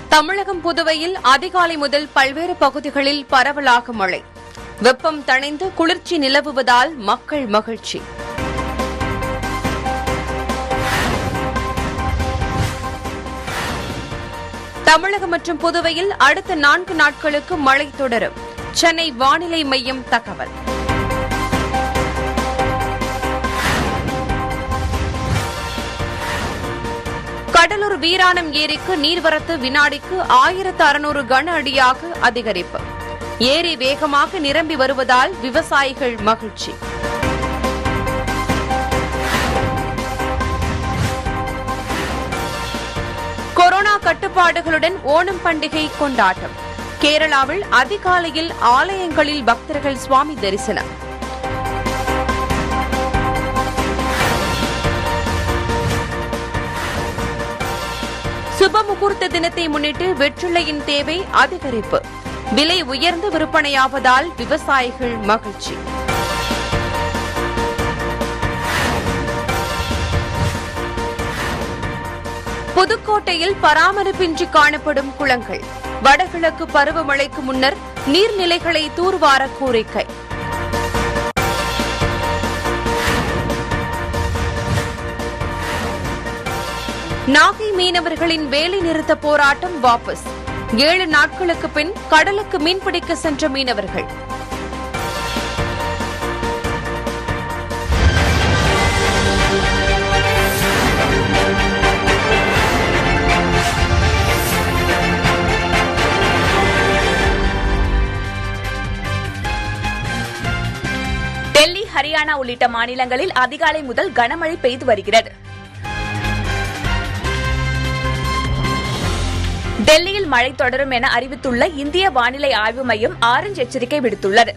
தமிழகம் புதுவையில் அதிகாலை முதல் பல்வேறு பகுதிகளில் பரவலாக மழை வெப்பம் தணிந்து குளிர்ச்சி நிலவுவதால் மக்கள் மகிழ்ச்சி தமிழகம் மற்றும் புதுவையில் அடுத்த நான்கு நாட்களுக்கு மழை தொடரும் சென்னை வானிலை மையம் தகவல் கடலூர் வீராணம் ஏரிக்கு நீர்வரத்து வினாடிக்கு ஆயிரத்து அறுநூறு கன அடியாக அதிகரிப்பு ஏரி வேகமாக நிரம்பி வருவதால் விவசாயிகள் மகிழ்ச்சி கொரோனா கட்டுப்பாடுகளுடன் ஓணம் பண்டிகை கொண்டாட்டம் கேரளாவில் அதிகாலையில் ஆலயங்களில் பக்தர்கள் சுவாமி தரிசனம் சுப முகூர்த்த தினத்தை முன்னிட்டு வெற்றிலையின் தேவை அதிகரிப்பு விலை உயர்ந்து விற்பனையாவதால் விவசாயிகள் மகிழ்ச்சி புதுக்கோட்டையில் பராமரிப்பின்றி காணப்படும் குளங்கள் வடகிழக்கு பருவமழைக்கு முன்னர் நீர்நிலைகளை தூர்வார கோரிக்கை நாகை மீனவர்களின் வேலை நிறுத்த போராட்டம் வாபஸ் ஏழு நாட்களுக்கு பின் கடலுக்கு மீன்பிடிக்க சென்ற மீனவர்கள் டெல்லி ஹரியானா உள்ளிட்ட மாநிலங்களில் அதிகாலை முதல் கனமழை பெய்து வருகிறது டெல்லியில் மழை தொடரும் என அறிவித்துள்ள இந்திய வானிலை ஆய்வு மையம் ஆரஞ்சு எச்சரிக்கை விடுத்துள்ளது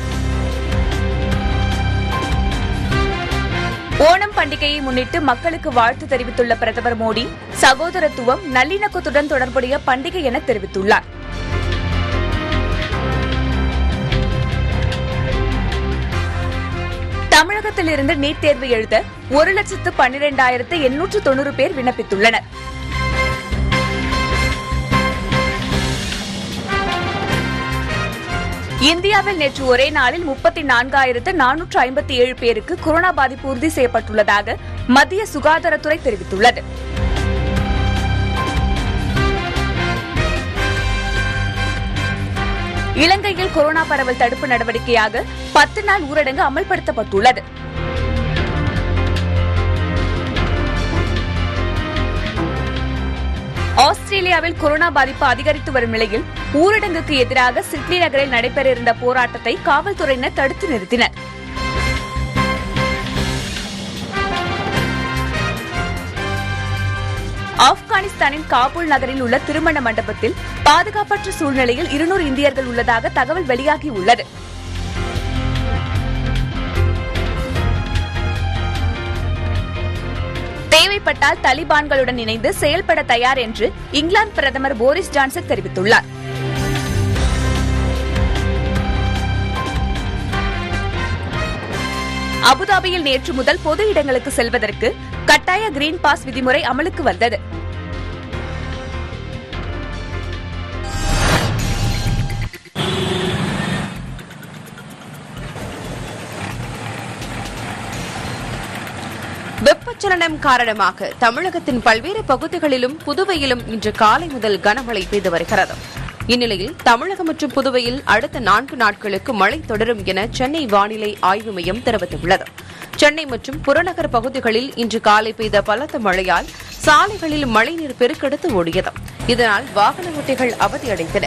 ஓணம் பண்டிகையை முன்னிட்டு மக்களுக்கு வாழ்த்து தெரிவித்துள்ள பிரதமர் மோடி சகோதரத்துவம் நல்லிணக்கத்துடன் தொடர்புடைய பண்டிகை என தெரிவித்துள்ளார் தமிழகத்திலிருந்து நீட் தேர்வு எழுத ஒரு லட்சத்து பன்னிரெண்டாயிரத்து எண்ணூற்று தொண்ணூறு பேர் விண்ணப்பித்துள்ளனர் இந்தியாவில் நேற்று ஒரே நாளில் முப்பத்தி நான்காயிரத்து நானூற்று ஐம்பத்தி ஏழு பேருக்கு கொரோனா பாதிப்பு உறுதி செய்யப்பட்டுள்ளதாக மத்திய சுகாதாரத்துறை தெரிவித்துள்ளது இலங்கையில் கொரோனா பரவல் தடுப்பு நடவடிக்கையாக பத்து நாள் ஊரடங்கு அமல்படுத்தப்பட்டுள்ளது ஆஸ்திரேலியாவில் கொரோனா பாதிப்பு அதிகரித்து வரும் நிலையில் ஊரடங்குக்கு எதிராக சிட்னி நகரில் நடைபெற இருந்த போராட்டத்தை காவல்துறையினர் தடுத்து நிறுத்தினர் ஆப்கானிஸ்தானின் காபூல் நகரில் உள்ள திருமண மண்டபத்தில் பாதுகாப்பற்ற சூழ்நிலையில் இருநூறு இந்தியர்கள் உள்ளதாக தகவல் வெளியாகியுள்ளது தேவைப்பட்டால் தலிபான்களுடன் இணைந்து செயல்பட தயார் என்று இங்கிலாந்து பிரதமர் போரிஸ் ஜான்சன் தெரிவித்துள்ளார் அபுதாபியில் நேற்று முதல் பொது இடங்களுக்கு செல்வதற்கு கட்டாய கிரீன் பாஸ் விதிமுறை அமலுக்கு வந்தது வெப்பச்சலனம் காரணமாக தமிழகத்தின் பல்வேறு பகுதிகளிலும் புதுவையிலும் இன்று காலை முதல் கனமழை பெய்து வருகிறது இந்நிலையில் தமிழகம் மற்றும் புதுவையில் அடுத்த நான்கு நாட்களுக்கு மழை தொடரும் என சென்னை வானிலை ஆய்வு மையம் தெரிவித்துள்ளது சென்னை மற்றும் புறநகர் பகுதிகளில் இன்று காலை பெய்த பலத்த மழையால் சாலைகளில் மழைநீர் பெருக்கெடுத்து ஓடியது இதனால் வாகன ஓட்டிகள் அவதியடைந்தன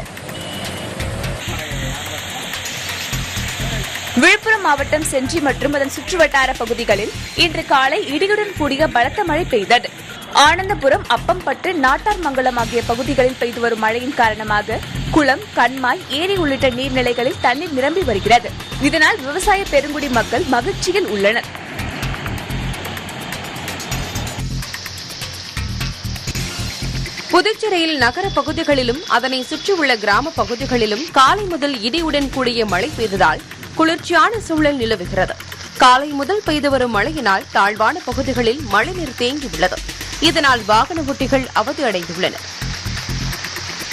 விழுப்புரம் மாவட்டம் செஞ்சி மற்றும் அதன் சுற்றுவட்டார பகுதிகளில் இன்று காலை இடியுடன் கூடிய பலத்த மழை பெய்தது ஆனந்தபுரம் அப்பம்பட்டு நாட்டார்மங்கலம் ஆகிய பகுதிகளில் பெய்து வரும் மழையின் காரணமாக குளம் கண்மாய் ஏரி உள்ளிட்ட நீர்நிலைகளில் தண்ணீர் நிரம்பி வருகிறது இதனால் விவசாய பெருங்குடி மக்கள் மகிழ்ச்சியில் உள்ளனர் புதுச்சேரியில் நகர பகுதிகளிலும் அதனை சுற்றியுள்ள கிராம பகுதிகளிலும் காலை முதல் இடியுடன் கூடிய மழை பெய்ததால் குளிர்ச்சியான சூழல் நிலவுகிறது காலை முதல் பெய்து வரும் மழையினால் தாழ்வான பகுதிகளில் மழைநீர் தேங்கியுள்ளது இதனால் வாகன ஓட்டிகள் அவதி அடைந்துள்ளனர்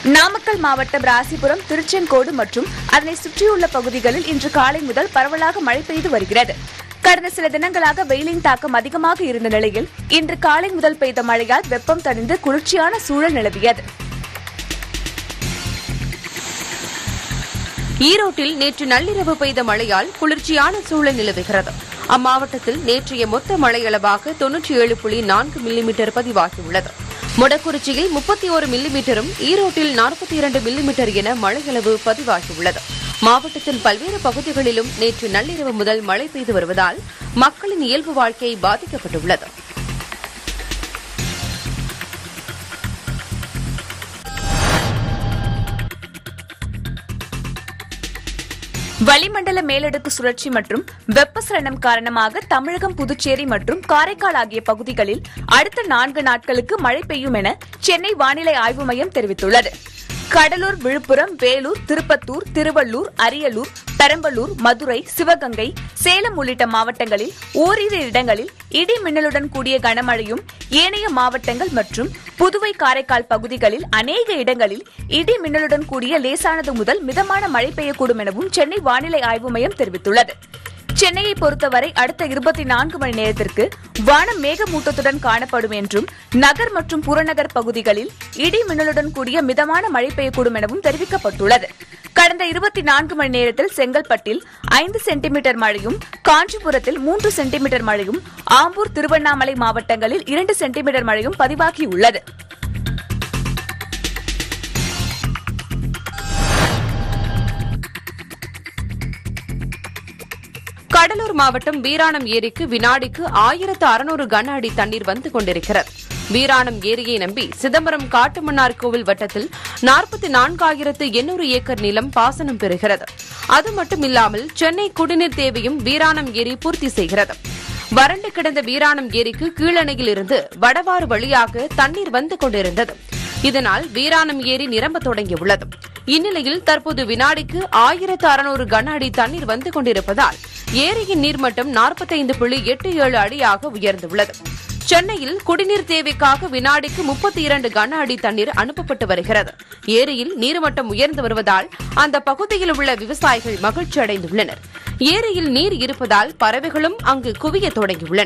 நாமக்கல் மாவட்டம் ராசிபுரம் திருச்செங்கோடு மற்றும் அதனை சுற்றியுள்ள பகுதிகளில் இன்று காலை முதல் பரவலாக மழை பெய்து வருகிறது கடந்த சில தினங்களாக வெயிலின் தாக்கம் அதிகமாக இருந்த நிலையில் இன்று காலை முதல் பெய்த மழையால் வெப்பம் தணிந்து குளிர்ச்சியான சூழல் நிலவியது ஈரோட்டில் நேற்று நள்ளிரவு பெய்த மழையால் குளிர்ச்சியான சூழல் நிலவுகிறது அம்மாவட்டத்தில் நேற்றைய மொத்த மழையளவாக தொன்னூற்றி ஏழு புள்ளி நான்கு மில்லிமீட்டர் பதிவாகியுள்ளது மொடக்குறிச்சியில் முப்பத்தி ஒரு மில்லிமீட்டரும் ஈரோட்டில் நாற்பத்தி இரண்டு மில்லிமீட்டர் என மழையளவு பதிவாகியுள்ளது மாவட்டத்தின் பல்வேறு பகுதிகளிலும் நேற்று நள்ளிரவு முதல் மழை பெய்து வருவதால் மக்களின் இயல்பு வாழ்க்கை பாதிக்கப்பட்டுள்ளது வளிமண்டல மேலடுக்கு சுழற்சி மற்றும் வெப்பசலனம் காரணமாக தமிழகம் புதுச்சேரி மற்றும் காரைக்கால் ஆகிய பகுதிகளில் அடுத்த நான்கு நாட்களுக்கு மழை பெய்யும் என சென்னை வானிலை ஆய்வு மையம் தெரிவித்துள்ளது கடலூர் விழுப்புரம் வேலூர் திருப்பத்தூர் திருவள்ளூர் அரியலூர் பெரம்பலூர் மதுரை சிவகங்கை சேலம் உள்ளிட்ட மாவட்டங்களில் ஓரிரு இடங்களில் இடி மின்னலுடன் கூடிய கனமழையும் ஏனைய மாவட்டங்கள் மற்றும் புதுவை காரைக்கால் பகுதிகளில் அநேக இடங்களில் இடி மின்னலுடன் கூடிய லேசானது முதல் மிதமான மழை பெய்யக்கூடும் எனவும் சென்னை வானிலை ஆய்வு மையம் தெரிவித்துள்ளது சென்னையை பொறுத்தவரை அடுத்த இருபத்தி நான்கு மணி நேரத்திற்கு வானம் மேகமூட்டத்துடன் காணப்படும் என்றும் நகர் மற்றும் புறநகர் பகுதிகளில் இடி மின்னலுடன் கூடிய மிதமான மழை பெய்யக்கூடும் எனவும் தெரிவிக்கப்பட்டுள்ளது கடந்த இருபத்தி நான்கு மணி நேரத்தில் செங்கல்பட்டில் ஐந்து சென்டிமீட்டர் மழையும் காஞ்சிபுரத்தில் மூன்று சென்டிமீட்டர் மழையும் ஆம்பூர் திருவண்ணாமலை மாவட்டங்களில் இரண்டு சென்டிமீட்டர் மழையும் பதிவாகியுள்ளது கடலூர் மாவட்டம் வீராணம் ஏரிக்கு வினாடிக்கு ஆயிரத்து அறுநூறு கன அடி தண்ணீர் வந்து கொண்டிருக்கிறது வீராணம் ஏரியை நம்பி சிதம்பரம் காட்டுமன்னார் கோவில் வட்டத்தில் நாற்பத்தி நான்காயிரத்து எண்ணூறு ஏக்கர் நிலம் பாசனம் பெறுகிறது அது மட்டுமில்லாமல் சென்னை குடிநீர் தேவையும் வீராணம் ஏரி பூர்த்தி செய்கிறது வறண்டு கிடந்த வீராணம் ஏரிக்கு கீழணையில் இருந்து வடவாறு வழியாக தண்ணீர் வந்து கொண்டிருந்தது இதனால் வீராணம் ஏரி நிரம்ப தொடங்கியுள்ளது இந்நிலையில் தற்போது வினாடிக்கு ஆயிரத்து அறுநூறு கன அடி தண்ணீர் வந்து கொண்டிருப்பதால் ஏரியின் நீர்மட்டம் நாற்பத்தைந்து புள்ளி எட்டு ஏழு அடியாக உயர்ந்துள்ளது சென்னையில் குடிநீர் தேவைக்காக வினாடிக்கு முப்பத்தி இரண்டு கன அடி தண்ணீர் அனுப்பப்பட்டு வருகிறது ஏரியில் நீர்மட்டம் உயர்ந்து வருவதால் அந்த பகுதியில் உள்ள விவசாயிகள் மகிழ்ச்சி அடைந்துள்ளனர் ஏரியில் நீர் இருப்பதால் பறவைகளும் அங்கு குவிய தொடங்கியுள்ளன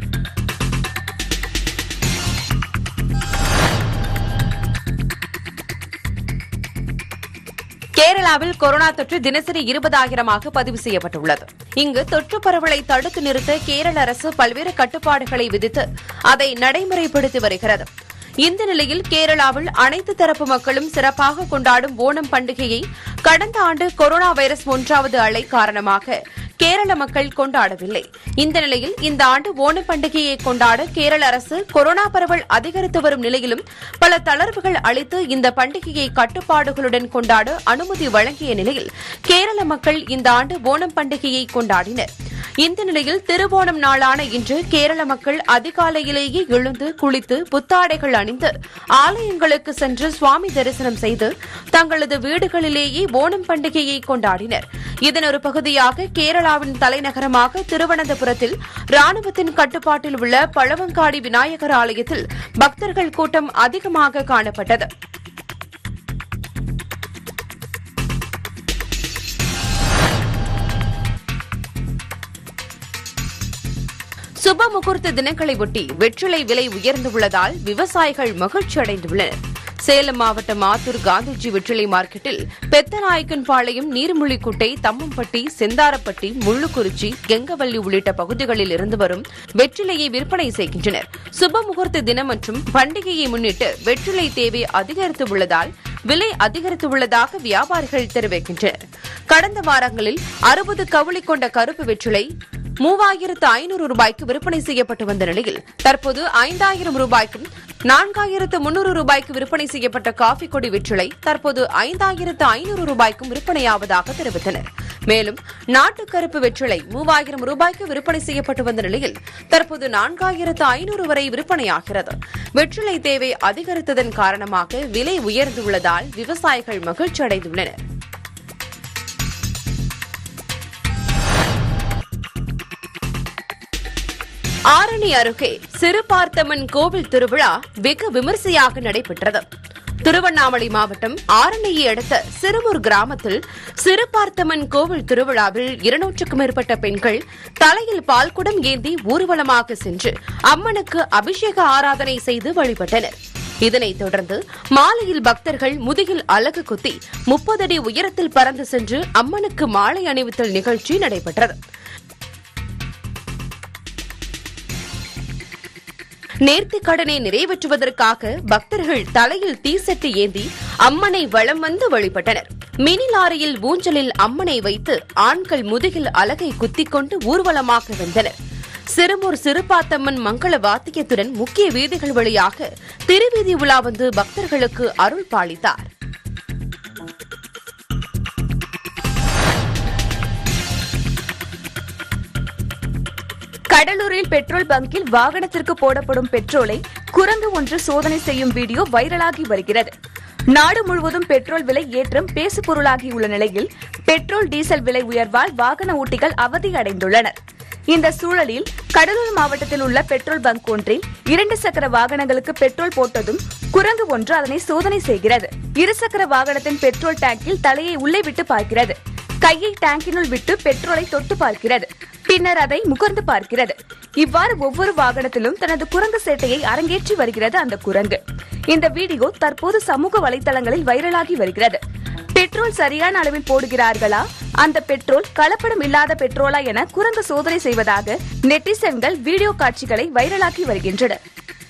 கேரளாவில் கொரோனா தொற்று தினசரி இருபதாயிரமாக பதிவு செய்யப்பட்டுள்ளது இங்கு தொற்று பரவலை தடுத்து நிறுத்த கேரள அரசு பல்வேறு கட்டுப்பாடுகளை விதித்து அதை நடைமுறைப்படுத்தி வருகிறது இந்த நிலையில் கேரளாவில் அனைத்து தரப்பு மக்களும் சிறப்பாக கொண்டாடும் ஓணம் பண்டிகையை கடந்த ஆண்டு கொரோனா வைரஸ் ஒன்றாவது அலை காரணமாக கேரள மக்கள் கொண்டாடவில்லை இந்த நிலையில் இந்த ஆண்டு ஓணம் பண்டிகையை கொண்டாட கேரள அரசு கொரோனா பரவல் அதிகரித்து வரும் நிலையிலும் பல தளர்வுகள் அளித்து இந்த பண்டிகையை கட்டுப்பாடுகளுடன் கொண்டாட அனுமதி வழங்கிய நிலையில் கேரள மக்கள் இந்த ஆண்டு ஓணம் பண்டிகையை கொண்டாடினர் இந்த நிலையில் திருவோணம் நாளான இன்று கேரள மக்கள் அதிகாலையிலேயே எழுந்து குளித்து புத்தாடைகள் அணிந்து ஆலயங்களுக்கு சென்று சுவாமி தரிசனம் செய்து தங்களது வீடுகளிலேயே ஓணம் பண்டிகையை கொண்டாடினர் இதன் ஒரு பகுதியாக கேரளாவின் தலைநகரமாக திருவனந்தபுரத்தில் ராணுவத்தின் கட்டுப்பாட்டில் உள்ள பழவங்காடி விநாயகர் ஆலயத்தில் பக்தர்கள் கூட்டம் அதிகமாக காணப்பட்டது சுப முகூர்த்த தினங்களை ஒட்டி வெற்றிலை விலை உயர்ந்துள்ளதால் விவசாயிகள் மகிழ்ச்சி அடைந்துள்ளனர் சேலம் மாவட்டம் ஆத்தூர் காந்திஜி வெற்றிலை மார்க்கெட்டில் பெத்தநாயக்கன்பாளையம் நீர்முழிக்குட்டை தம்மம்பட்டி செந்தாரப்பட்டி முள்ளுக்குறிச்சி கெங்கவல்லி உள்ளிட்ட பகுதிகளில் இருந்து வரும் வெற்றிலையை விற்பனை செய்கின்றனர் சுப முகூர்த்த தினம் மற்றும் பண்டிகையை முன்னிட்டு வெற்றிலை தேவை அதிகரித்து உள்ளதால் விலை அதிகரித்துள்ளதாக வியாபாரிகள் தெரிவிக்கின்றனர் கடந்த வாரங்களில் அறுபது கவுளி கொண்ட கருப்பு வெற்றிலை மூவாயிரத்து ஐநூறு ரூபாய்க்கு விற்பனை செய்யப்பட்டு வந்த நிலையில் தற்போது ஐந்தாயிரம் ரூபாய்க்கும் நான்காயிரத்து முன்னூறு ரூபாய்க்கு விற்பனை செய்யப்பட்ட காஃபி கொடி வெற்றிலை தற்போது ஐந்தாயிரத்து ஐநூறு ரூபாய்க்கும் விற்பனையாவதாக தெரிவித்தனர் மேலும் நாட்டு கருப்பு வெற்றிலை மூவாயிரம் ரூபாய்க்கு விற்பனை செய்யப்பட்டு வந்த நிலையில் தற்போது நான்காயிரத்து ஐநூறு வரை விற்பனையாகிறது வெற்றிலை தேவை அதிகரித்ததன் காரணமாக விலை உயர்ந்துள்ளதால் விவசாயிகள் மகிழ்ச்சி அடைந்துள்ளனர் ஆரணி அருகே சிறுபார்த்தம்மன் கோவில் திருவிழா வெகு விமரிசையாக நடைபெற்றது திருவண்ணாமலை மாவட்டம் ஆரணியை அடுத்த சிறுமூர் கிராமத்தில் சிறுபார்த்தம்மன் கோவில் திருவிழாவில் இருநூற்றுக்கும் மேற்பட்ட பெண்கள் தலையில் பால்குடம் ஏந்தி ஊர்வலமாக சென்று அம்மனுக்கு அபிஷேக ஆராதனை செய்து வழிபட்டனர் இதனைத் தொடர்ந்து மாலையில் பக்தர்கள் முதுகில் அலகு குத்தி முப்பது அடி உயரத்தில் பறந்து சென்று அம்மனுக்கு மாலை அணிவித்தல் நிகழ்ச்சி நடைபெற்றது நேர்த்திக் கடனை நிறைவேற்றுவதற்காக பக்தர்கள் தலையில் தீசட்டி ஏந்தி அம்மனை வலம் வந்து வழிபட்டனர் மினி லாரியில் ஊஞ்சலில் அம்மனை வைத்து ஆண்கள் முதுகில் அலகை குத்திக் கொண்டு ஊர்வலமாக வந்தனர் சிறுமூர் சிறுபாத்தம்மன் மங்கள வாத்தியத்துடன் முக்கிய வீதிகள் வழியாக திருவீதி உலா வந்து பக்தர்களுக்கு அருள் பாலித்தார் கடலூரில் பெட்ரோல் பங்கில் வாகனத்திற்கு போடப்படும் பெட்ரோலை குரங்கு ஒன்று சோதனை செய்யும் வீடியோ வைரலாகி வருகிறது நாடு முழுவதும் பெட்ரோல் விலை ஏற்றம் பேசுபொருளாகியுள்ள நிலையில் பெட்ரோல் டீசல் விலை உயர்வால் வாகன ஓட்டிகள் அவதி அடைந்துள்ளனர் இந்த சூழலில் கடலூர் மாவட்டத்தில் உள்ள பெட்ரோல் பங்க் ஒன்றில் இரண்டு சக்கர வாகனங்களுக்கு பெட்ரோல் போட்டதும் குரங்கு ஒன்று அதனை சோதனை செய்கிறது இருசக்கர வாகனத்தின் பெட்ரோல் டேங்கில் தலையை உள்ளே விட்டு பார்க்கிறது கையை டேங்கினுள் விட்டு பெட்ரோலை தொட்டு பார்க்கிறது பின்னர் அதை முகர்ந்து பார்க்கிறது இவ்வாறு ஒவ்வொரு வாகனத்திலும் தனது குரங்கு சேட்டையை அரங்கேற்றி வருகிறது அந்த குரங்கு இந்த வீடியோ தற்போது சமூக வலைதளங்களில் வைரலாகி வருகிறது பெட்ரோல் சரியான அளவில் போடுகிறார்களா அந்த பெட்ரோல் கலப்படம் இல்லாத பெட்ரோலா என குரங்கு சோதனை செய்வதாக நெட்டிசன்கள் வீடியோ காட்சிகளை வைரலாக்கி வருகின்றனர்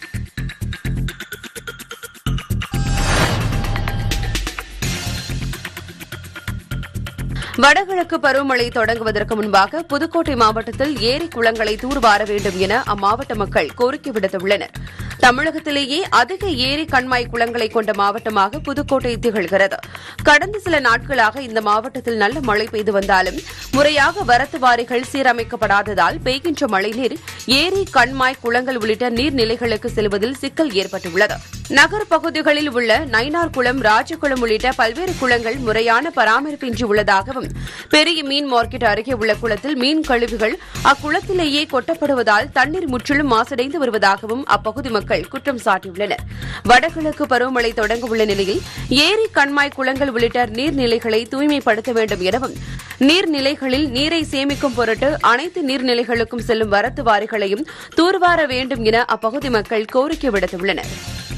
வடகிழக்கு பருவமழை தொடங்குவதற்கு முன்பாக புதுக்கோட்டை மாவட்டத்தில் ஏரி குளங்களை தூர்வார வேண்டும் என அம்மாவட்ட மக்கள் கோரிக்கை விடுத்துள்ளனர் தமிழகத்திலேயே அதிக ஏரி கண்மாய் குளங்களை கொண்ட மாவட்டமாக புதுக்கோட்டை திகழ்கிறது கடந்த சில நாட்களாக இந்த மாவட்டத்தில் நல்ல மழை பெய்து வந்தாலும் முறையாக வரத்து வாரிகள் சீரமைக்கப்படாததால் பெய்கின்ற மழைநீர் ஏரி கண்மாய் குளங்கள் உள்ளிட்ட நீர்நிலைகளுக்கு செல்வதில் சிக்கல் ஏற்பட்டுள்ளது நகர் பகுதிகளில் உள்ள நைனார் குளம் ராஜகுளம் உள்ளிட்ட பல்வேறு குளங்கள் முறையான பராமரிப்பின்றி உள்ளதாகவும் பெரிய மீன் மார்க்கெட் அருகே உள்ள குளத்தில் மீன் கழிவுகள் அக்குளத்திலேயே கொட்டப்படுவதால் தண்ணீர் முற்றிலும் மாசடைந்து வருவதாகவும் அப்பகுதி மக்கள் குற்றம் சாட்டியுள்ளனர் வடகிழக்கு பருவமழை தொடங்க உள்ள நிலையில் ஏரி கண்மாய் குளங்கள் உள்ளிட்ட நீர்நிலைகளை தூய்மைப்படுத்த வேண்டும் எனவும் நீர்நிலைகளில் நீரை சேமிக்கும் பொருட்டு அனைத்து நீர்நிலைகளுக்கும் செல்லும் வரத்து வாரிகளையும் தூர்வார வேண்டும் என அப்பகுதி மக்கள் கோரிக்கை விடுத்துள்ளனர்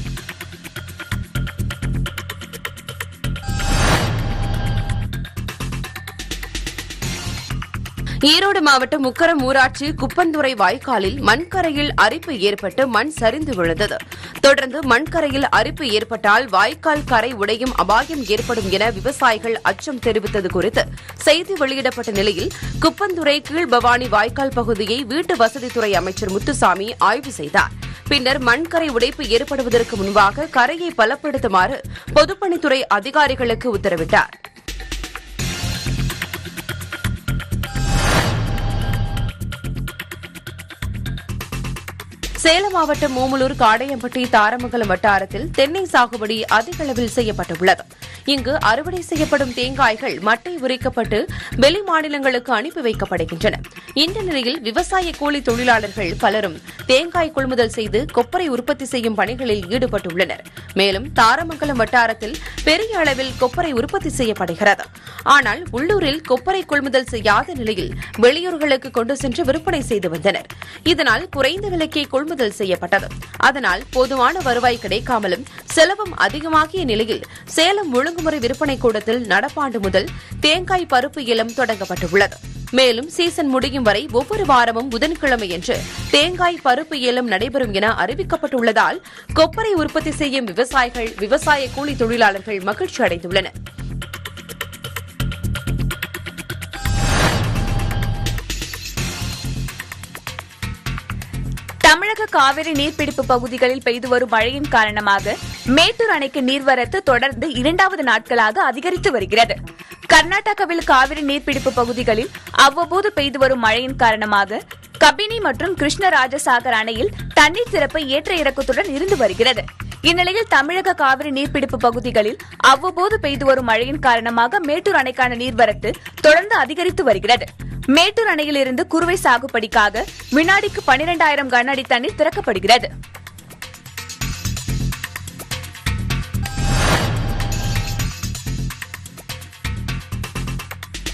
ஈரோடு மாவட்டம் முக்கரம் ஊராட்சி குப்பந்துறை வாய்க்காலில் மண்கரையில் அரிப்பு ஏற்பட்டு மண் சரிந்து விழுந்தது தொடர்ந்து மண்கரையில் அரிப்பு ஏற்பட்டால் வாய்க்கால் கரை உடையும் அபாயம் ஏற்படும் என விவசாயிகள் அச்சம் தெரிவித்தது குறித்து செய்தி வெளியிடப்பட்ட நிலையில் குப்பந்துறை கீழ்பவானி வாய்க்கால் பகுதியை வீட்டு வசதித்துறை அமைச்சர் முத்துசாமி ஆய்வு செய்தார் பின்னர் மண்கரை உடைப்பு ஏற்படுவதற்கு முன்பாக கரையை பலப்படுத்துமாறு பொதுப்பணித்துறை அதிகாரிகளுக்கு உத்தரவிட்டார் சேலம் மாவட்டம் ஓமலூர் காடையம்பட்டி தாரமங்கலம் வட்டாரத்தில் தென்னை சாகுபடி அதிக அளவில் செய்யப்பட்டுள்ளது இங்கு அறுவடை செய்யப்படும் தேங்காய்கள் மட்டை உரிக்கப்பட்டு வெளி மாநிலங்களுக்கு அனுப்பி வைக்கப்படுகின்றன இந்த நிலையில் விவசாய கூலி தொழிலாளர்கள் பலரும் தேங்காய் கொள்முதல் செய்து கொப்பரை உற்பத்தி செய்யும் பணிகளில் ஈடுபட்டுள்ளனர் மேலும் தாரமங்கலம் வட்டாரத்தில் பெரிய அளவில் கொப்பரை உற்பத்தி செய்யப்படுகிறது ஆனால் உள்ளூரில் கொப்பரை கொள்முதல் செய்யாத நிலையில் வெளியூர்களுக்கு கொண்டு சென்று விற்பனை செய்து வந்தனர் இதனால் குறைந்த விலைக்கே கொள்முதல் செய்யப்பட்டது அதனால் போதுமான வருவாய் கிடைக்காமலும் செலவும் அதிகமாகிய நிலையில் சேலம் ஒழுங்குமுறை விற்பனை கூடத்தில் நடப்பாண்டு முதல் தேங்காய் பருப்பு இலம் தொடங்கப்பட்டுள்ளது மேலும் சீசன் முடியும் வரை ஒவ்வொரு வாரமும் புதன்கிழமையன்று தேங்காய் பருப்பு ஏலம் நடைபெறும் என அறிவிக்கப்பட்டுள்ளதால் கொப்பரை உற்பத்தி செய்யும் விவசாயிகள் விவசாய கூலி தொழிலாளர்கள் மகிழ்ச்சி அடைந்துள்ளனர் தமிழக காவிரி நீர்பிடிப்பு பகுதிகளில் பெய்து வரும் மழையின் காரணமாக மேட்டூர் அணைக்கு நீர்வரத்து தொடர்ந்து இரண்டாவது நாட்களாக அதிகரித்து வருகிறது கர்நாடகாவில் காவிரி நீர்பிடிப்பு பகுதிகளில் அவ்வப்போது பெய்து வரும் மழையின் காரணமாக கபினி மற்றும் கிருஷ்ணராஜசாகர் அணையில் தண்ணீர் திறப்பு ஏற்ற இறக்கத்துடன் இருந்து வருகிறது இந்நிலையில் தமிழக காவிரி நீர்பிடிப்பு பகுதிகளில் அவ்வப்போது பெய்து வரும் மழையின் காரணமாக மேட்டூர் அணைக்கான நீர்வரத்து தொடர்ந்து அதிகரித்து வருகிறது மேட்டூர் அணையில் இருந்து குறுவை சாகுபடிக்காக வினாடிக்கு பனிரெண்டாயிரம் கன அடி தண்ணீர் திறக்கப்படுகிறது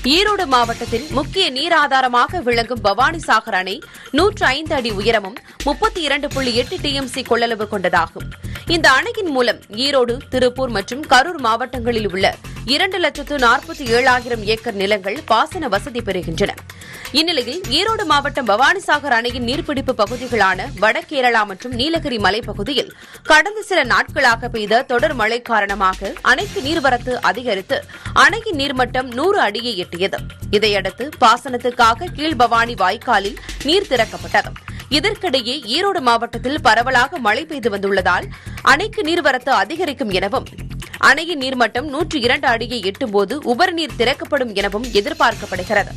ஈரோடு மாவட்டத்தின் முக்கிய நீர் ஆதாரமாக விளங்கும் பவானி சாகர் அணை நூற்று ஐந்து அடி உயரமும் முப்பத்தி இரண்டு புள்ளி எட்டு டிஎம்சி கொள்ளளவு கொண்டதாகும் இந்த அணையின் மூலம் ஈரோடு திருப்பூர் மற்றும் கரூர் மாவட்டங்களில் உள்ள இரண்டு லட்சத்து நாற்பத்தி ஏழாயிரம் ஏக்கர் நிலங்கள் பாசன வசதி பெறுகின்றன இந்நிலையில் ஈரோடு மாவட்டம் பவானிசாகர் அணையின் நீர்பிடிப்பு பகுதிகளான வடகேரளா மற்றும் நீலகிரி மலைப்பகுதியில் கடந்த சில நாட்களாக பெய்த தொடர் மழை காரணமாக அணைக்கு நீர்வரத்து அதிகரித்து அணையின் நீர்மட்டம் நூறு அடியை எட்டியது இதையடுத்து பாசனத்துக்காக கீழ்பவானி வாய்க்காலில் நீர் திறக்கப்பட்டது இதற்கிடையே ஈரோடு மாவட்டத்தில் பரவலாக மழை பெய்து வந்துள்ளதால் அணைக்கு நீர்வரத்து அதிகரிக்கும் எனவும் அணையின் நீர்மட்டம் நூற்று இரண்டு அடியை எட்டும்போது உபரிநீர் திறக்கப்படும் எனவும் எதிர்பார்க்கப்படுகிறது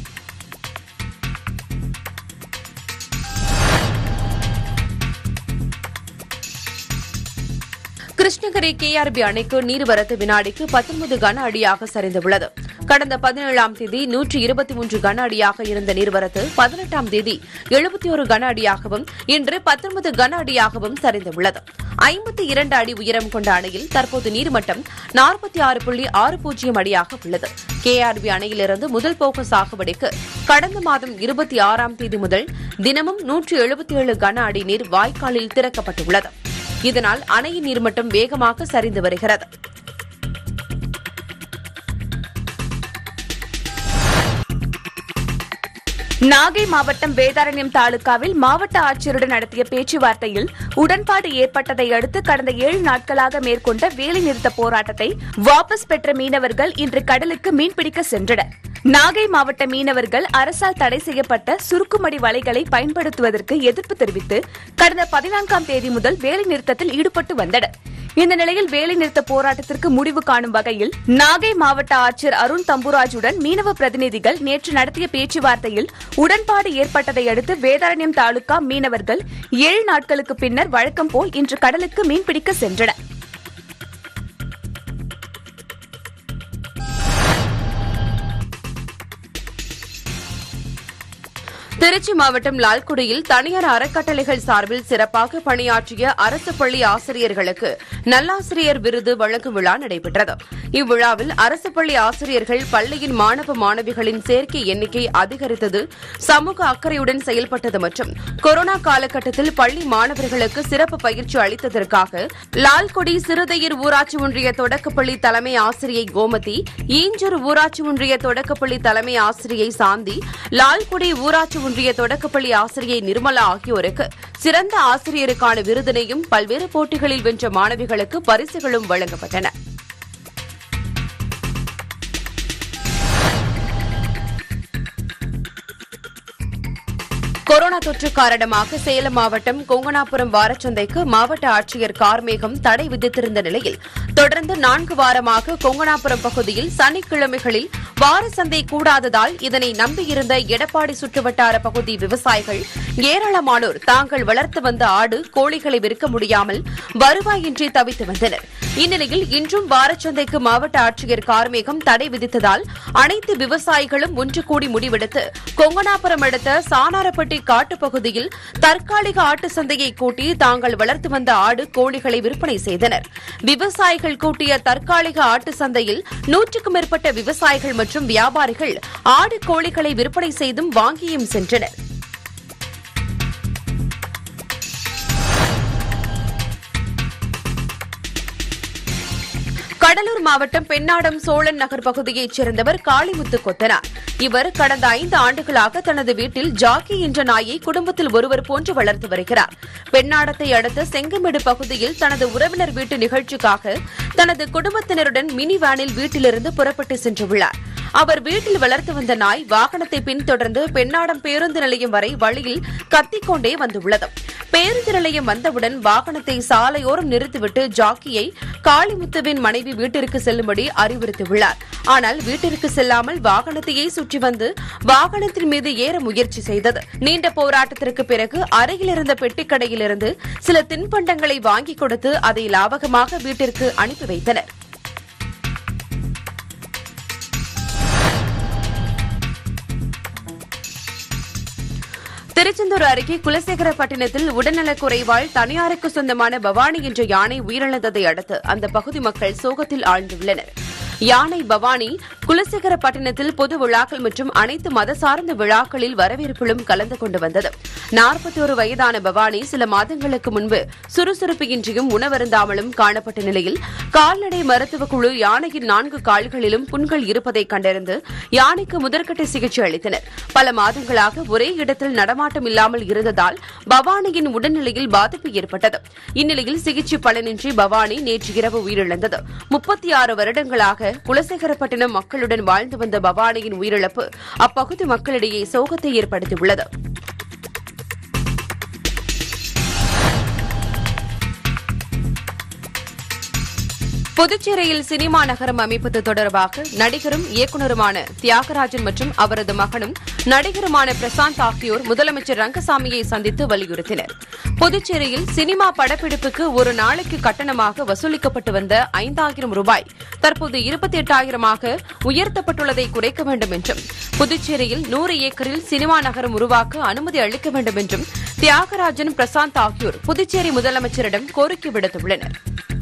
கிருஷ்ணகிரி கேஆர்பி அணைக்கு நீர்வரத்து வினாடிக்கு பத்தொன்பது கன அடியாக சரிந்துள்ளது கடந்த பதினேழாம் தேதி நூற்று இருபத்தி மூன்று கன அடியாக இருந்த நீர்வரத்து பதினெட்டாம் தேதி எழுபத்தி ஒரு கன அடியாகவும் இன்று பத்தொன்பது கன அடியாகவும் சரிந்துள்ளது ஐம்பத்தி இரண்டு அடி உயரம் கொண்ட அணையில் தற்போது நீர்மட்டம் நாற்பத்தி ஆறு புள்ளி ஆறு பூஜ்ஜியம் அடியாக உள்ளது கேஆர்பி அணையிலிருந்து முதல் போக சாகுபடிக்கு கடந்த மாதம் இருபத்தி ஆறாம் தேதி முதல் தினமும் நூற்று எழுபத்தி ஏழு கன அடி நீர் வாய்க்காலில் திறக்கப்பட்டுள்ளது இதனால் அணையின் நீர்மட்டம் வேகமாக சரிந்து வருகிறது நாகை மாவட்டம் வேதாரண்யம் தாலுகாவில் மாவட்ட ஆட்சியருடன் நடத்திய பேச்சுவார்த்தையில் உடன்பாடு ஏற்பட்டதை அடுத்து கடந்த ஏழு நாட்களாக மேற்கொண்ட வேலைநிறுத்த போராட்டத்தை வாபஸ் பெற்ற மீனவர்கள் இன்று கடலுக்கு மீன்பிடிக்க சென்றனர் நாகை மாவட்ட மீனவர்கள் அரசால் தடை செய்யப்பட்ட சுருக்குமடி வலைகளை பயன்படுத்துவதற்கு எதிர்ப்பு தெரிவித்து கடந்த பதினான்காம் தேதி முதல் வேலைநிறுத்தத்தில் ஈடுபட்டு வந்தனர் இந்த நிலையில் வேலைநிறுத்த போராட்டத்திற்கு முடிவு காணும் வகையில் நாகை மாவட்ட ஆட்சியர் அருண் தம்புராஜுடன் மீனவ பிரதிநிதிகள் நேற்று நடத்திய பேச்சுவார்த்தையில் உடன்பாடு ஏற்பட்டதை அடுத்து வேதாரண்யம் தாலுகா மீனவர்கள் ஏழு நாட்களுக்கு பின்னர் வழக்கம் போல் இன்று கடலுக்கு மீன்பிடிக்க சென்றனர் திருச்சி மாவட்டம் லால்குடியில் தனியார் அறக்கட்டளைகள் சார்பில் சிறப்பாக பணியாற்றிய அரசு பள்ளி ஆசிரியர்களுக்கு நல்லாசிரியர் விருது வழங்கும் விழா நடைபெற்றது இவ்விழாவில் அரசு பள்ளி ஆசிரியர்கள் பள்ளியின் மாணவ மாணவிகளின் சேர்க்கை எண்ணிக்கை அதிகரித்தது சமூக அக்கறையுடன் செயல்பட்டது மற்றும் கொரோனா காலகட்டத்தில் பள்ளி மாணவர்களுக்கு சிறப்பு பயிற்சி அளித்ததற்காக லால்குடி சிறுதையர் ஊராட்சி ஒன்றிய தொடக்கப்பள்ளி தலைமை ஆசிரியை கோமதி ஈஞ்சூர் ஊராட்சி ஒன்றிய தொடக்கப்பள்ளி தலைமை ஆசிரியை சாந்தி லால்குடி ஊராட்சி ஒன்றிய தொடக்கப்பள்ளி ஆசிரியை நிர்மலா ஆகியோருக்கு சிறந்த ஆசிரியருக்கான விருதினையும் பல்வேறு போட்டிகளில் வென்ற மாணவிகளுக்கு பரிசுகளும் வழங்கப்பட்டன கொரோனா தொற்று காரணமாக சேலம் மாவட்டம் கொங்கனாபுரம் வாரச்சந்தைக்கு மாவட்ட ஆட்சியர் கார்மேகம் தடை விதித்திருந்த நிலையில் தொடர்ந்து நான்கு வாரமாக கொங்கனாபுரம் பகுதியில் சனிக்கிழமைகளில் வார சந்தை கூடாததால் இதனை நம்பியிருந்த எடப்பாடி சுற்றுவட்டார பகுதி விவசாயிகள் ஏராளமானோர் தாங்கள் வளர்த்து வந்த ஆடு கோழிகளை விற்க முடியாமல் வருவாயின்றி தவித்து வந்தனர் இந்நிலையில் இன்றும் வாரச்சந்தைக்கு மாவட்ட ஆட்சியர் கார்மேகம் தடை விதித்ததால் அனைத்து விவசாயிகளும் ஒன்று கூடி முடிவெடுத்து கொங்கனாபுரம் அடுத்த சானாரப்பட்டி காட்டுப்பகுதியில் தற்காலிக ஆட்டு சந்தையை கூட்டி தாங்கள் வளர்த்து வந்த ஆடு கோழிகளை விற்பனை செய்தனர் விவசாயிகள் கூட்டிய தற்காலிக ஆட்டு சந்தையில் நூற்றுக்கும் மேற்பட்ட விவசாயிகள் மற்றும் வியாபாரிகள் ஆடு கோழிகளை விற்பனை செய்தும் வாங்கியும் சென்றனர் கடலூர் மாவட்டம் பெண்ணாடம் சோழன் நகர் பகுதியைச் சேர்ந்தவர் காளிமுத்து கொத்தனார் இவர் கடந்த ஐந்து ஆண்டுகளாக தனது வீட்டில் ஜாக்கி என்ற நாயை குடும்பத்தில் ஒருவர் போன்று வளர்த்து வருகிறார் பெண்ணாடத்தை அடுத்த செங்கமேடு பகுதியில் தனது உறவினர் வீட்டு நிகழ்ச்சிக்காக தனது குடும்பத்தினருடன் மினி வேனில் வீட்டிலிருந்து புறப்பட்டு சென்றுள்ளார் அவர் வீட்டில் வளர்த்து வந்த நாய் வாகனத்தை பின்தொடர்ந்து பெண்ணாடம் பேருந்து நிலையம் வரை வழியில் கத்திக்கொண்டே வந்துள்ளது பேருந்து நிலையம் வந்தவுடன் வாகனத்தை சாலையோரம் நிறுத்திவிட்டு ஜாக்கியை காளிமுத்துவின் மனைவி வீட்டிற்கு செல்லும்படி அறிவுறுத்தியுள்ளார் ஆனால் வீட்டிற்கு செல்லாமல் வாகனத்தையே சுற்றி வந்து வாகனத்தின் மீது ஏற முயற்சி செய்தது நீண்ட போராட்டத்திற்கு பிறகு அருகில் இருந்த பெட்டிக்கடையிலிருந்து சில தின்பண்டங்களை வாங்கிக் கொடுத்து அதை லாவகமாக வீட்டிற்கு அனுப்பி வைத்தனர் திருச்செந்தூர் அருகே குலசேகரப்பட்டினத்தில் உடல்நலக் குறைவால் தனியாருக்கு சொந்தமான பவானி என்ற யானை உயிரிழந்ததை அடுத்து அந்த பகுதி மக்கள் சோகத்தில் ஆழ்ந்துள்ளனர் யானை பவானி குலசேகரப்பட்டினத்தில் பொது விழாக்கள் மற்றும் அனைத்து மத சார்ந்த விழாக்களில் வரவேற்பிலும் கலந்து கொண்டு வந்தது நாற்பத்தோரு வயதான பவானி சில மாதங்களுக்கு முன்பு சுறுசுறுப்பு இன்றியும் உணவருந்தாமலும் காணப்பட்ட நிலையில் கால்நடை மருத்துவ குழு யானையின் நான்கு கால்களிலும் புண்கள் இருப்பதை கண்டறிந்து யானைக்கு முதற்கட்ட சிகிச்சை அளித்தனர் பல மாதங்களாக ஒரே இடத்தில் நடமாட்டம் இல்லாமல் இருந்ததால் பவானியின் உடல்நிலையில் பாதிப்பு ஏற்பட்டது இந்நிலையில் சிகிச்சை பலனின்றி பவானி நேற்று இரவு உயிரிழந்தது முப்பத்தி ஆறு வருடங்களாக குலசேகரப்பட்டினம் மக்களுடன் வாழ்ந்து வந்த பவானியின் உயிரிழப்பு அப்பகுதி மக்களிடையே சோகத்தை ஏற்படுத்தியுள்ளது புதுச்சேரியில் சினிமா நகரம் அமைப்பது தொடர்பாக நடிகரும் இயக்குநருமான தியாகராஜன் மற்றும் அவரது மகனும் நடிகருமான பிரசாந்த் ஆகியோர் முதலமைச்சர் ரங்கசாமியை சந்தித்து வலியுறுத்தினர் புதுச்சேரியில் சினிமா படப்பிடிப்புக்கு ஒரு நாளைக்கு கட்டணமாக வசூலிக்கப்பட்டு வந்த ஐந்தாயிரம் ரூபாய் தற்போது இருபத்தி எட்டாயிரமாக உயர்த்தப்பட்டுள்ளதை குறைக்க வேண்டும் என்றும் புதுச்சேரியில் நூறு ஏக்கரில் சினிமா நகரம் உருவாக்க அனுமதி அளிக்க வேண்டும் என்றும் தியாகராஜன் பிரசாந்த் ஆகியோர் புதுச்சேரி முதலமைச்சரிடம் கோரிக்கை விடுத்துள்ளனா்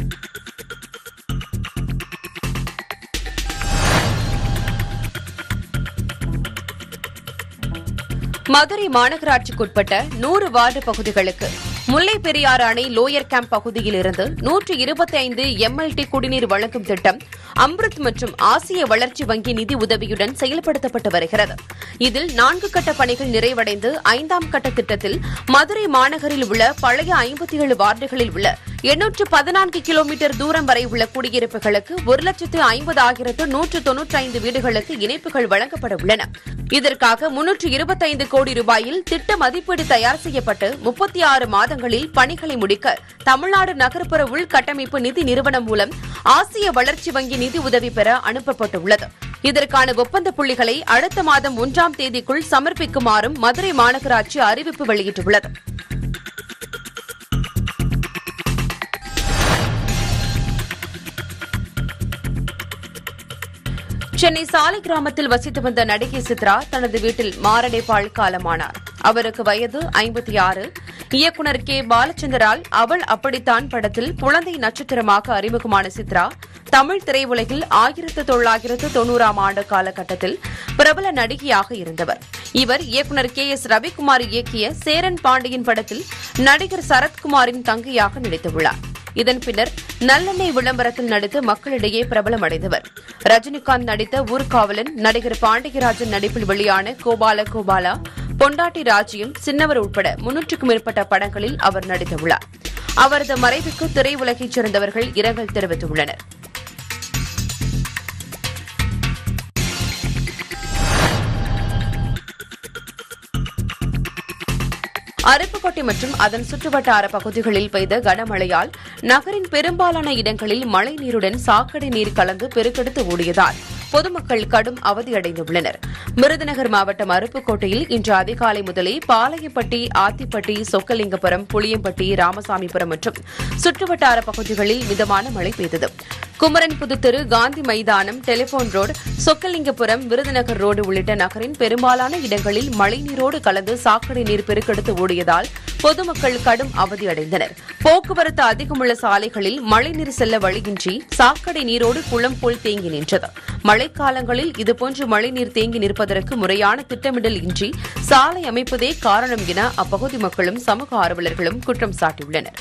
மதுரை மாநகராட்சிக்குட்பட்ட நூறு வார்டு பகுதிகளுக்கு முல்லை பெரியாறு அணை லோயர் கேம்ப் பகுதியில் இருந்து நூற்று இருபத்தி ஐந்து எம்எல்டி குடிநீர் வழங்கும் திட்டம் அம்ருத் மற்றும் ஆசிய வளர்ச்சி வங்கி நிதி உதவியுடன் செயல்படுத்தப்பட்டு வருகிறது இதில் நான்கு கட்ட பணிகள் நிறைவடைந்து ஐந்தாம் கட்ட திட்டத்தில் மதுரை மாநகரில் உள்ள பழைய ஐம்பத்தி ஏழு வார்டுகளில் உள்ள எண்ணூற்று பதினான்கு கிலோமீட்டர் தூரம் வரை உள்ள குடியிருப்புகளுக்கு ஒரு லட்சத்து ஐம்பதாயிரத்து நூற்று தொன்னூற்றி ஐந்து வீடுகளுக்கு இணைப்புகள் வழங்கப்பட உள்ளன இதற்காக முன்னூற்று இருபத்தைந்து கோடி ரூபாயில் திட்ட மதிப்பீடு தயார் செய்யப்பட்டு முப்பத்தி ஆறு மாதங்களில் பணிகளை முடிக்க தமிழ்நாடு நகர்ப்புற உள்கட்டமைப்பு நிதி நிறுவனம் மூலம் ஆசிய வளர்ச்சி வங்கி நிதி உதவி பெற அனுப்பப்பட்டுள்ளது இதற்கான ஒப்பந்த புள்ளிகளை அடுத்த மாதம் ஒன்றாம் தேதிக்குள் சமர்ப்பிக்குமாறும் மதுரை மாநகராட்சி அறிவிப்பு வெளியிட்டுள்ளது சென்னை சாலை கிராமத்தில் வசித்து வந்த நடிகை சித்ரா தனது வீட்டில் மாரடைப்பால் காலமானார் அவருக்கு வயது ஐம்பத்தி ஆறு இயக்குநர் கே பாலச்சந்தரால் அவள் அப்படித்தான் படத்தில் குழந்தை நட்சத்திரமாக அறிமுகமான சித்ரா தமிழ் திரையுலகில் ஆயிரத்து தொள்ளாயிரத்து தொன்னூறாம் ஆண்டு காலகட்டத்தில் பிரபல நடிகையாக இருந்தவர் இவர் இயக்குநர் கே எஸ் ரவிக்குமார் இயக்கிய சேரன் பாண்டியன் படத்தில் நடிகர் சரத்குமாரின் தங்கையாக நடித்துள்ளார் இதன் பின்னர் நல்லெண்ணெய் விளம்பரத்தில் நடித்து மக்களிடையே பிரபலம் அடைந்தவர் ரஜினிகாந்த் நடித்த ஊர்காவலன் நடிகர் பாண்டியராஜன் நடிப்பில் வெளியான கோபால கோபாலா பொண்டாட்டி ராஜ்யம் சின்னவர் உட்பட முன்னூற்றுக்கும் மேற்பட்ட படங்களில் அவர் நடித்துள்ளார் அவரது மறைவுக்கு திரையுலகைச் சேர்ந்தவர்கள் இரங்கல் தெரிவித்துள்ளனர் அருப்புக்கோட்டை மற்றும் அதன் சுற்றுவட்டார பகுதிகளில் பெய்த கனமழையால் நகரின் பெரும்பாலான இடங்களில் மழைநீருடன் சாக்கடை நீர் கலந்து பெருக்கெடுத்து ஓடியதால் பொதுமக்கள் கடும் அவதியடைந்துள்ளனர் விருதுநகர் மாவட்டம் அருப்புக்கோட்டையில் இன்று அதிகாலை முதலே பாளையப்பட்டி ஆத்திப்பட்டி சொக்கலிங்கபுரம் புளியம்பட்டி ராமசாமிபுரம் மற்றும் சுற்றுவட்டார பகுதிகளில் மிதமான மழை பெய்தது குமரன்புது தெரு காந்தி மைதானம் telephone road Chokkalingapuram Virudhunagar road உள்ளிட்ட நகரின் பெரும்பாலான இடங்களில் மழைநீரோடு கலந்து சாக்கடை நீர் பெருக்கெடுத்து ஓடியதால் பொதுமக்கள் கடும் அவதியடைந்தனர் போக்குவரத்து அதிகமுள்ள சாலைகளில் மழைநீர் செல்ல வழியின்றி சாக்கடை நீரோடு குளம் போல் தேங்கி நின்றது மழைக்காலங்களில் இதுபோன்று மழைநீர் தேங்கி நிற்பதற்கு முறையான திட்டமிடல் இன்றி சாலை அமைப்பதே காரணம் என அப்பகுதி மக்களும் சமூக ஆர்வலர்களும் குற்றம் சாட்டியுள்ளனர்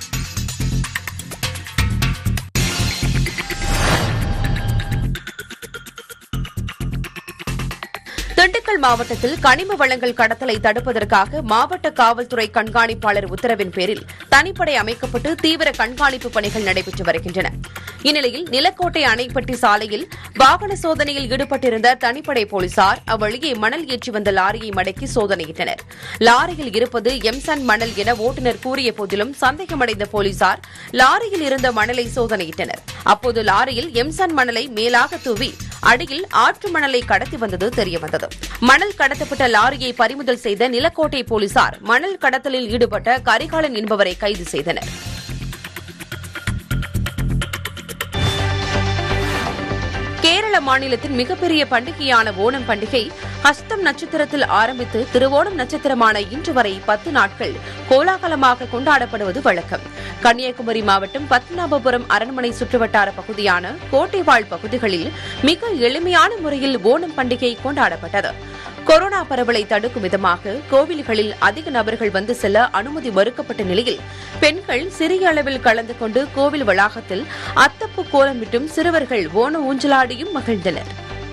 திண்டுக்கல் மாவட்டத்தில் கனிம வளங்கள் கடத்தலை தடுப்பதற்காக மாவட்ட காவல்துறை கண்காணிப்பாளர் உத்தரவின் பேரில் தனிப்படை அமைக்கப்பட்டு தீவிர கண்காணிப்பு பணிகள் நடைபெற்று வருகின்றன இந்நிலையில் நிலக்கோட்டை அணைப்பட்டி சாலையில் வாகன சோதனையில் ஈடுபட்டிருந்த தனிப்படை போலீசார் அவ்வழியே மணல் ஏற்றி வந்த லாரியை மடக்கி சோதனையிட்டனர் லாரியில் இருப்பது எம்சன் மணல் என ஓட்டுநர் கூறிய போதிலும் சந்தேகமடைந்த போலீசார் லாரியில் இருந்த மணலை சோதனையிட்டனர் அப்போது லாரியில் எம்சன் மணலை மேலாக தூவி அடியில் ஆற்று மணலை கடத்தி வந்தது தெரியவந்தது மணல் கடத்தப்பட்ட லாரியை பறிமுதல் செய்த நிலக்கோட்டை போலீசார் மணல் கடத்தலில் ஈடுபட்ட கரிகாலன் என்பவரை கைது செய்தனர் கேரள கேரள மாநிலத்தின் மிகப்பெரிய பண்டிகையான ஓணம் பண்டிகை ஹஸ்தம் நட்சத்திரத்தில் ஆரம்பித்து திருவோணம் நட்சத்திரமான இன்று வரை பத்து நாட்கள் கோலாகலமாக கொண்டாடப்படுவது வழக்கம் கன்னியாகுமரி மாவட்டம் பத்மநாபபுரம் அரண்மனை சுற்றுவட்டார பகுதியான கோட்டைவாழ் பகுதிகளில் மிக எளிமையான முறையில் ஓணம் பண்டிகை கொண்டாடப்பட்டது கொரோனா பரவலை தடுக்கும் விதமாக கோவில்களில் அதிக நபர்கள் வந்து செல்ல அனுமதி மறுக்கப்பட்ட நிலையில் பெண்கள் சிறிய அளவில் கலந்து கொண்டு கோவில் வளாகத்தில் அத்தப்பு கோலமிட்டும் சிறுவர்கள் ஓண ஊஞ்சலாடியும் மகிழ்ந்தனர்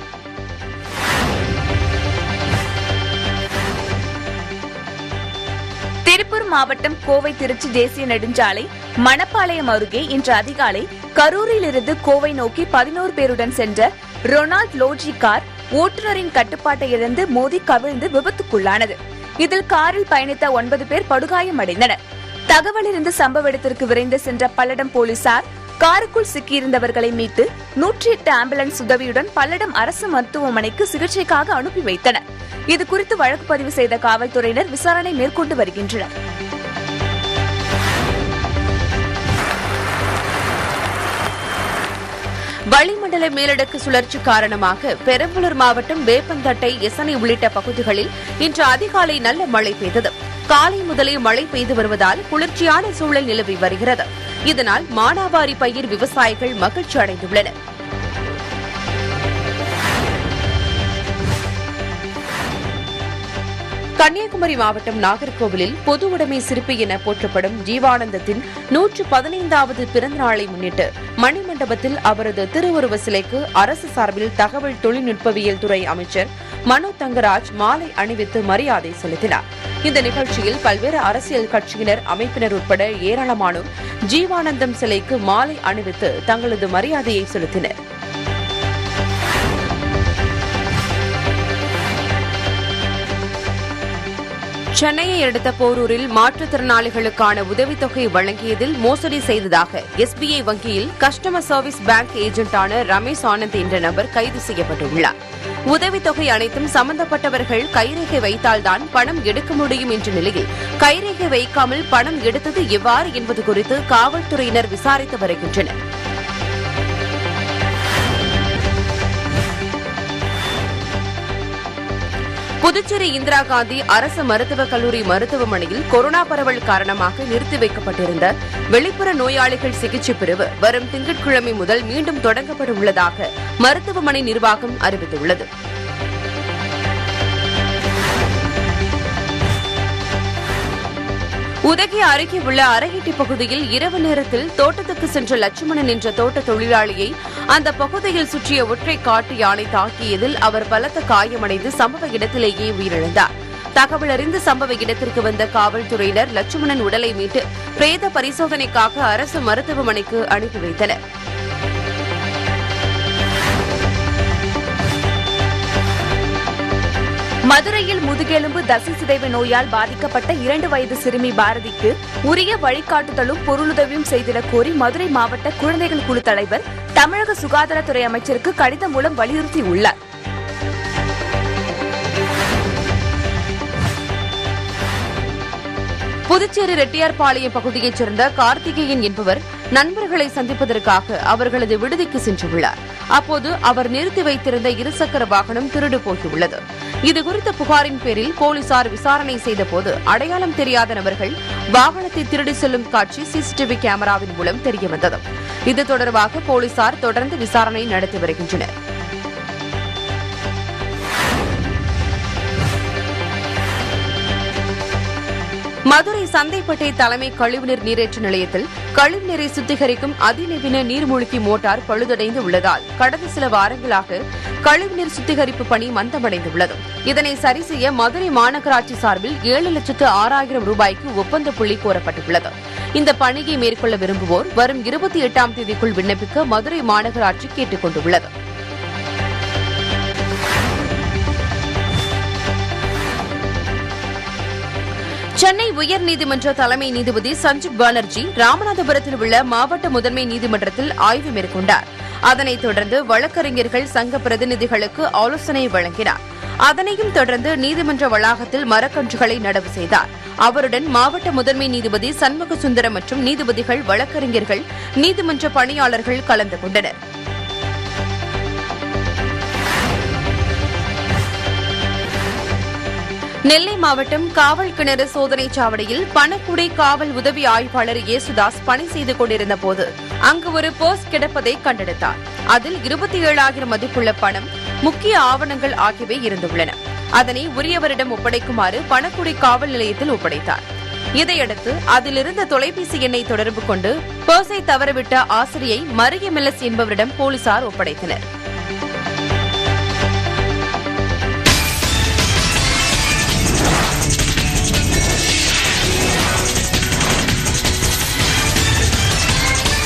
திருப்பூர் மாவட்டம் கோவை திருச்சி தேசிய நெடுஞ்சாலை மணப்பாளையம் அருகே இன்று அதிகாலை கரூரிலிருந்து கோவை நோக்கி பதினோரு பேருடன் சென்ற ரொனால்ட் லோஜி கார் ஓட்டுநரின் கட்டுப்பாட்டை இழந்து மோதி கவிழ்ந்து விபத்துக்குள்ளானது இதில் காரில் பயணித்த ஒன்பது பேர் படுகாயமடைந்தனர் தகவல் இருந்து சம்பவ இடத்திற்கு விரைந்து சென்ற பல்லடம் போலீசார் காருக்குள் சிக்கியிருந்தவர்களை மீட்டு நூற்றி எட்டு ஆம்புலன்ஸ் உதவியுடன் பல்லடம் அரசு மருத்துவமனைக்கு சிகிச்சைக்காக அனுப்பி வைத்தனர் இது குறித்து வழக்கு பதிவு செய்த காவல்துறையினர் விசாரணை மேற்கொண்டு வருகின்றனர் வளிமண்டல மேலடுக்கு சுழற்சி காரணமாக பெரம்பலூர் மாவட்டம் வேப்பந்தட்டை எசனை உள்ளிட்ட பகுதிகளில் இன்று அதிகாலை நல்ல மழை பெய்தது காலை முதலே மழை பெய்து வருவதால் குளிர்ச்சியான சூழல் நிலவி வருகிறது இதனால் மானாவாரி பயிர் விவசாயிகள் மகிழ்ச்சி அடைந்துள்ளனர் கன்னியாகுமரி மாவட்டம் நாகர்கோவிலில் பொது உடைமை சிற்பி என போற்றப்படும் ஜீவானந்தத்தின் நூற்று பதினைந்தாவது பிறந்த நாளை முன்னிட்டு மணிமண்டபத்தில் அவரது திருவுருவ சிலைக்கு அரசு சார்பில் தகவல் தொழில்நுட்பவியல் துறை அமைச்சர் மனோ தங்கராஜ் மாலை அணிவித்து மரியாதை செலுத்தினார் இந்த நிகழ்ச்சியில் பல்வேறு அரசியல் கட்சியினர் அமைப்பினர் உட்பட ஏராளமானோர் ஜீவானந்தம் சிலைக்கு மாலை அணிவித்து தங்களது மரியாதையை செலுத்தினர் சென்னையை அடுத்த போரூரில் மாற்றுத்திறனாளிகளுக்கான உதவித்தொகை வழங்கியதில் மோசடி செய்ததாக எஸ்பிஐ வங்கியில் கஸ்டமர் சர்வீஸ் பேங்க் ஏஜென்டான ரமேஷ் ஆனந்த் என்ற நபர் கைது செய்யப்பட்டுள்ளார் உதவித்தொகை அனைத்தும் சம்பந்தப்பட்டவர்கள் கைரேகை வைத்தால்தான் பணம் எடுக்க முடியும் என்ற நிலையில் கைரேகை வைக்காமல் பணம் எடுத்தது எவ்வாறு என்பது குறித்து காவல்துறையினர் விசாரித்து வருகின்றனர் புதுச்சேரி இந்திரா காந்தி அரசு மருத்துவக் கல்லூரி மருத்துவமனையில் கொரோனா பரவல் காரணமாக நிறுத்தி வைக்கப்பட்டிருந்த வெளிப்புற நோயாளிகள் சிகிச்சை பிரிவு வரும் திங்கட்கிழமை முதல் மீண்டும் தொடங்கப்பட உள்ளதாக மருத்துவமனை நிர்வாகம் அறிவித்துள்ளது உதகை அருகே உள்ள அரகிட்டி பகுதியில் இரவு நேரத்தில் தோட்டத்துக்கு சென்ற லட்சுமணன் என்ற தோட்ட தொழிலாளியை அந்த பகுதியில் சுற்றிய ஒற்றை காட்டு யானை தாக்கியதில் அவர் பலத்த காயமடைந்து சம்பவ இடத்திலேயே உயிரிழந்தார் தகவல் அறிந்து சம்பவ இடத்திற்கு வந்த காவல்துறையினர் லட்சுமணன் உடலை மீட்டு பிரேத பரிசோதனைக்காக அரசு மருத்துவமனைக்கு அனுப்பி வைத்தனர் மதுரையில் முதுகெலும்பு தசை சிதைவு நோயால் பாதிக்கப்பட்ட இரண்டு வயது சிறுமி பாரதிக்கு உரிய வழிகாட்டுதலும் பொருளுதவியும் செய்திடக் கோரி மதுரை மாவட்ட குழந்தைகள் குழு தலைவர் தமிழக சுகாதாரத்துறை அமைச்சருக்கு கடிதம் மூலம் வலியுறுத்தியுள்ளார் புதுச்சேரி ரெட்டியார்பாளையம் பகுதியைச் சேர்ந்த கார்த்திகேயன் என்பவர் நண்பர்களை சந்திப்பதற்காக அவர்களது விடுதிக்கு சென்றுள்ளார் அப்போது அவர் நிறுத்தி வைத்திருந்த இருசக்கர வாகனம் திருடு போகியுள்ளது இதுகுறித்த புகாரின் பேரில் போலீசார் விசாரணை செய்தபோது அடையாளம் தெரியாத நபர்கள் வாகனத்தை திருடி செல்லும் காட்சி சிசிடிவி கேமராவின் மூலம் தெரியவந்தது இது தொடர்பாக போலீசார் தொடர்ந்து விசாரணை நடத்தி வருகின்றனர் மதுரை சந்தைப்பட்டை தலைமை கழிவுநீர் நீரேற்று நிலையத்தில் கழிவுநீரை சுத்திகரிக்கும் அதிநவீன நீர்மூழ்கி மோட்டார் பழுதடைந்து உள்ளதால் கடந்த சில வாரங்களாக கழிவுநீர் சுத்திகரிப்பு பணி மந்தமடைந்துள்ளது இதனை சரி செய்ய மதுரை மாநகராட்சி சார்பில் ஏழு லட்சத்து ஆறாயிரம் ரூபாய்க்கு ஒப்பந்த புள்ளி கோரப்பட்டுள்ளது இந்த பணியை மேற்கொள்ள விரும்புவோர் வரும் இருபத்தி எட்டாம் தேதிக்குள் விண்ணப்பிக்க மதுரை மாநகராட்சி கேட்டுக் கொண்டுள்ளது சென்னை உயர்நீதிமன்ற தலைமை நீதிபதி சஞ்சீப் பானர்ஜி ராமநாதபுரத்தில் உள்ள மாவட்ட முதன்மை நீதிமன்றத்தில் ஆய்வு மேற்கொண்டார் அதனைத் தொடர்ந்து வழக்கறிஞர்கள் சங்க பிரதிநிதிகளுக்கு ஆலோசனை வழங்கினார் அதனையும் தொடர்ந்து நீதிமன்ற வளாகத்தில் மரக்கன்றுகளை நடவு செய்தார் அவருடன் மாவட்ட முதன்மை நீதிபதி சண்முக சுந்தரம் மற்றும் நீதிபதிகள் வழக்கறிஞர்கள் நீதிமன்ற பணியாளர்கள் கலந்து கொண்டனர் நெல்லை மாவட்டம் காவல் கிணறு சோதனைச் சாவடியில் பணக்குடை காவல் உதவி ஆய்வாளர் இயேசுதாஸ் பணி செய்து கொண்டிருந்த போது அங்கு ஒரு போஸ்ட் கிடப்பதை கண்டெடுத்தார் அதில் இருபத்தி ஏழாயிரம் மதிப்புள்ள பணம் முக்கிய ஆவணங்கள் ஆகியவை இருந்துள்ளன அதனை உரியவரிடம் ஒப்படைக்குமாறு பணக்குடி காவல் நிலையத்தில் ஒப்படைத்தார் இதையடுத்து அதிலிருந்த தொலைபேசி எண்ணை தொடர்பு கொண்டு பர்ஸை தவறவிட்ட ஆசிரியை மரியமெல்லஸ் என்பவரிடம் போலீசார் ஒப்படைத்தனர்